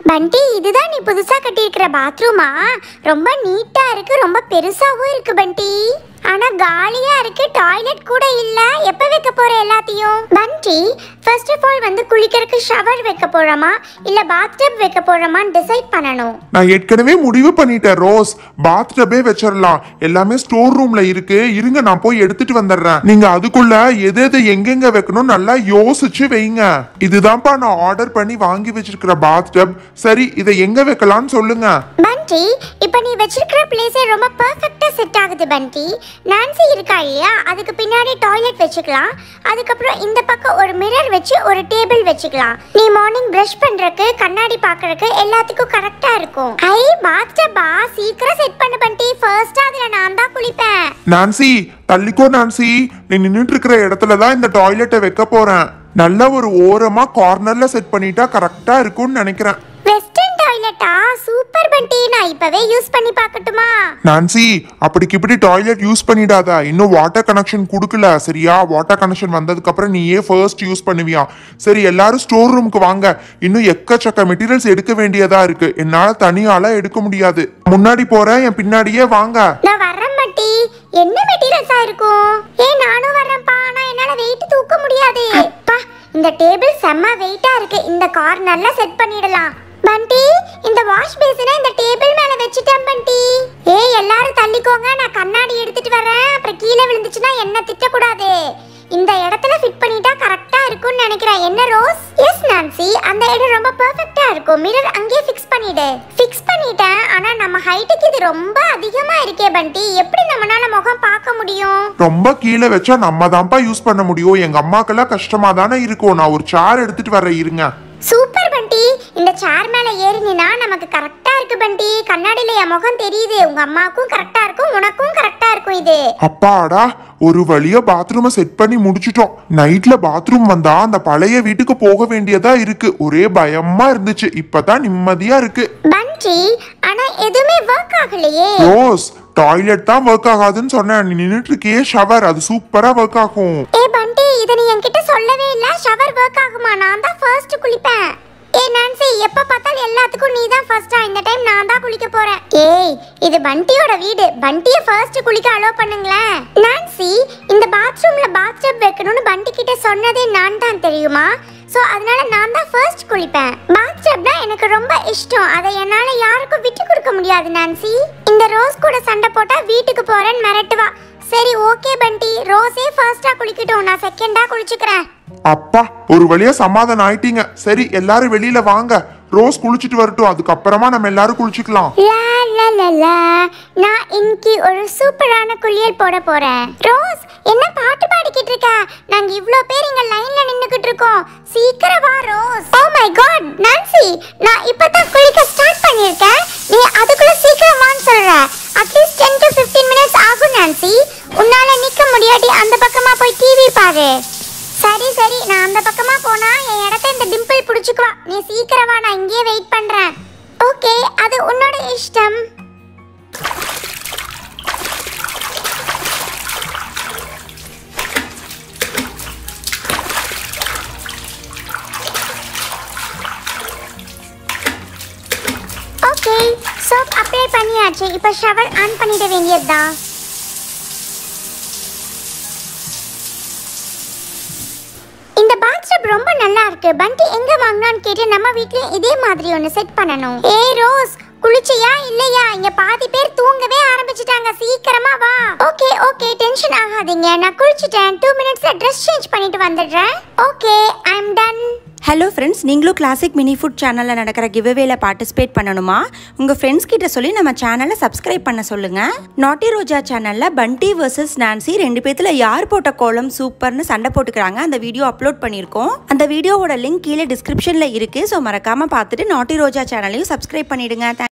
பண்டி இதுதான் நீ புதுசா கட்டியிருக்கிற பாத்ரூமா ரொம்ப நீட்டா இருக்கு ரொம்ப பெருசாவும் இருக்கு பண்டி ஆனா காலியா இருக்கு டாய்லெட் கூட இல்ல எப்ப வைக்க போற எல்லாத்தையும் பண்டி ஃபர்ஸ்ட் ஆஃப் ஆல் வந்து குளிக்கிறதுக்கு ஷவர் வைக்க போறோமா இல்ல பாத்டப் வைக்க போறோமான்னு டிசைட் பண்ணணும் நான் ஏற்கனவே முடிவு பண்ணிட்டேன் ரோஸ் பாத் டப்பே வச்சிடலாம் எல்லாமே ஸ்டோர் ரூம்ல இருக்கு இருங்க நான் போய் எடுத்துட்டு வந்துடுறேன் நீங்க அதுக்குள்ள எது எது எங்கெங்க வைக்கணும் நல்லா யோசிச்சு வைங்க இதுதான்ப்பா நான் ஆர்டர் பண்ணி வாங்கி வச்சிருக்கிற பாத் டப் சரி இதை எங்க வைக்கலாம்னு சொல்லுங்க பண்டி இப்போ நீ வச்சிருக்கிற பிளேஸே ரொம்ப பெர்ஃபெக்ட்டா செட் ஆகுது பண்டி நான்சி இருக்கா இல்லையா அதுக்கு பின்னாடி டாய்லெட் வச்சுக்கலாம் அதுக்கப்புறம் இந்த பக்கம் ஒரு மிரர் வச்சு ஒரு டேபிள் வச்சுக்கலாம் நீ மார்னிங் பிரஷ் பண்றதுக்கு கண்ணாடி பார்க்கறதுக்கு எல்லாத்துக்கும் கரெக்டா இருக்கும் ஐ பாத்டப்பா சீக்கிரம் செட் பண்ணு பண்டி ஃபர்ஸ்ட் அதுல நான் தான் குளிப்பேன் நான்சி தள்ளிக்கோ நான்சி நீ நின்னுட்டு இருக்கிற இடத்துல தான் இந்த டாய்லெட்டை வைக்க போறேன் நல்ல ஒரு ஓரமா கார்னர்ல செட் பண்ணிட்டா கரெக்டா இருக்கும்னு நினைக்கிறேன் வெஸ்டர்ன் டாய்லெட்டா சூப்பர் பண்டி நான் இப்பவே யூஸ் பண்ணி பார்க்கட்டுமா நான்சி அப்படிக்கு இப்படி டாய்லெட் யூஸ் பண்ணிடாத இன்னும் வாட்டர் கனெக்ஷன் கொடுக்கல சரியா வாட்டர் கனெக்ஷன் வந்ததுக்கு அப்புறம் நீயே ஃபர்ஸ்ட் யூஸ் பண்ணுவியா சரி எல்லாரும் ஸ்டோர் ரூமுக்கு வாங்க இன்னும் எக்கச்சக்க மெட்டீரியல்ஸ் எடுக்க வேண்டியதா இருக்கு என்னால தனியால எடுக்க முடியாது முன்னாடி போறேன் என் பின்னாடியே வாங்க நான் வர்றேன் பட்டி என்ன மெட்டீரியல்ஸா இருக்கும் ஏ நானும் வர்றேன்ப்பா ஆனா என்னால வெயிட் தூக்க முடியாது அப்பா இந்த டேபிள் செம்ம வெயிட்டா இருக்கு இந்த கார்னர்ல செட் பண்ணிடலாம் பண்டி இந்த வாஷ் பேசினை இந்த டேபிள் மேல வச்சுட்டேன் பண்டி ஏய் எல்லாரும் தள்ளிக்கோங்க நான் கண்ணாடி எடுத்துட்டு வரேன் அப்புறம் கீழே விழுந்துச்சுன்னா என்ன திட்டக்கூடாது இந்த இடத்துல ஃபிட் பண்ணிட்டா கரெக்டா இருக்கும்னு நினைக்கிறேன் என்ன ரோஸ் எஸ் நான்சி அந்த இடம் ரொம்ப பெர்ஃபெக்ட்டா இருக்கும் மிரர் அங்கேயே ஃபிக்ஸ் பண்ணிடு ஃபிக்ஸ் பண்ணிட்டேன் ஆனா நம்ம ஹைட்டுக்கு இது ரொம்ப அதிகமா இருக்கே பண்டி எப்படி நம்மனால முகம் பார்க்க முடியும் ரொம்ப கீழே வச்சா நம்ம தான்ப்பா யூஸ் பண்ண முடியும் எங்க அம்மாக்கெல்லாம் கஷ்டமா தானே இருக்கும் நான் ஒரு சேர் எடுத்துட்டு வரேன் இருங்க சூப்பர் பண்டி இந்த சேர் மேல ஏறினா நமக்கு கரெக்டா இருக்கு பண்டி கண்ணாடியில என் முகம் தெரியுது உங்க அம்மாவுக்கும் கரெக்டா இருக்கும் உனக்கும் கரெக்டா இருக்கும் இது அப்பாடா ஒரு வழியா பாத்ரூமை செட் பண்ணி முடிச்சிட்டோம் நைட்ல பாத்ரூம் வந்தா அந்த பழைய வீட்டுக்கு போக வேண்டியதா இருக்கு ஒரே பயமா இருந்துச்சு இப்பதான் நிம்மதியா இருக்கு பண்டி ஆனா எதுவுமே ஒர்க் ஆகலையே ரோஸ் டாய்லெட் தான் ஒர்க் ஆகாதுன்னு சொன்னேன் நீ நின்னுட்டு இருக்கியே ஷவர் அது சூப்பரா ஒர்க் ஆகும் ஏ பண்டி இத நீ என்கிட்ட சொல்லவே இல்ல ஷவர் ஒர்க் ஆகுமா நான் தான் ஃபர்ஸ்ட் குளிப்பேன் ஏ நான்சி எப்ப பார்த்தாலும் எல்லாத்துக்கும் நீ தான் ஃபர்ஸ்டா இந்த டைம் நான் தான் குளிக்க போறேன் ஏய் இது பண்டியோட வீடு பண்டிய ஃபர்ஸ்ட் குளிக்க அலோ பண்ணுங்களேன் நான்சி இந்த பாத்ரூம்ல பாத்டப் வைக்கணும்னு பண்டி கிட்ட சொன்னதே நான் தான் தெரியுமா சோ அதனால நான் தான் ஃபர்ஸ்ட் குளிப்பேன் பாத்டப்னா எனக்கு ரொம்ப இஷ்டம் அதை என்னால யாருக்கும் விட்டு கொடுக்க முடியாது நான்சி இந்த ரோஸ் கூட சண்டை போட்டா வீட்டுக்கு போறேன்னு மிரட்டுவா சரி ஓகே பண்டி ரோஸே ஃபர்ஸ்டா குளிக்கட்டும் நான் செகண்டா குளிச்சுக்கிறேன் அப்பா ஒரு வழியா சமாதானம் ஆயிட்டீங்க சரி எல்லாரும் வெளியில வாங்க ரோஸ் குளிச்சிட்டு வரட்டும் அதுக்கப்புறமா நம்ம எல்லாரும் குளிச்சுக்கலாம் லா லா லா லா நான் இன்னைக்கு ஒரு சூப்பரான குளியல் போட போறேன் ரோஸ் என்ன பாட்டு பாடிக்கிட்டு இருக்க நாங்க இவ்ளோ பேர் இங்க லைன்ல நின்னுக்கிட்டு இருக்கோம் சீக்கிரம் வா Rose oh my God Nancy நான் இப்பதான் குளிக்க ஸ்டார்ட் பண்ணிருக்கேன் நீ அதுக்குள்ள சீக்கிரம் வான்னு சொல்ற அட்லீஸ்ட் 10 டு 15 மினிட்ஸ் ஆகும் நான்சி உன்னால நிக்க முடியாட்டி அந்த பக்கமா போய் டிவி பாரு சரி சரி நான் அந்த பக்கமா போனா என் இடத்த இந்த டிம்பிள் புடிச்சுக்குவா நீ சீக்கிரம் வா நான் இங்கேயே வெயிட் பண்றேன் ஓகே அது உன்னோட இஷ்டம் ஓகே சோப் அப்ளை பண்ணியாச்சு இப்போ ஷவர் ஆன் பண்ணிட வேண்டியதுதான் இந்த பாத்டப் ரொம்ப நல்லா இருக்கு பண்டி எங்க வாங்கினான்னு கேட்டு நம்ம வீட்லயும் இதே மாதிரி ஒன்னு செட் பண்ணணும் ஏய் ரோஸ் குளிச்சியா இல்லையா இங்க பாதி பேர் தூங்கவே ஆரம்பிச்சிட்டாங்க சீக்கிரமா வா ஓகே ஓகே டென்ஷன் ஆகாதீங்க நான் குளிச்சிட்டேன் டூ மினிட்ஸ்ல ட்ரெஸ் சேஞ்ச் பண்ணிட்டு வந்துடுறேன் okay I am done hello friends நீங்களும் கிளாசிக் மினி ஃபுட் சேனலில் நடக்கிற கிவ்அவேல பார்ட்டிசிபேட் பண்ணணுமா உங்கள் ஃப்ரெண்ட்ஸ் கிட்ட சொல்லி நம்ம சேனலை சப்ஸ்கிரைப் பண்ண சொல்லுங்கள் நாட்டி ரோஜா சேனலில் பண்டி வர்சஸ் நான்சி ரெண்டு பேத்துல யார் போட்ட கோலம் சூப்பர்னு சண்டை போட்டுக்கிறாங்க அந்த வீடியோ அப்லோட் பண்ணியிருக்கோம் அந்த வீடியோவோட லிங்க் கீழே டிஸ்கிரிப்ஷனில் இருக்குது ஸோ மறக்காமல் பார்த்துட்டு நாட்டி ரோஜா சேனலையும் சப்ஸ்கிரைப் பண்ணிடுங்க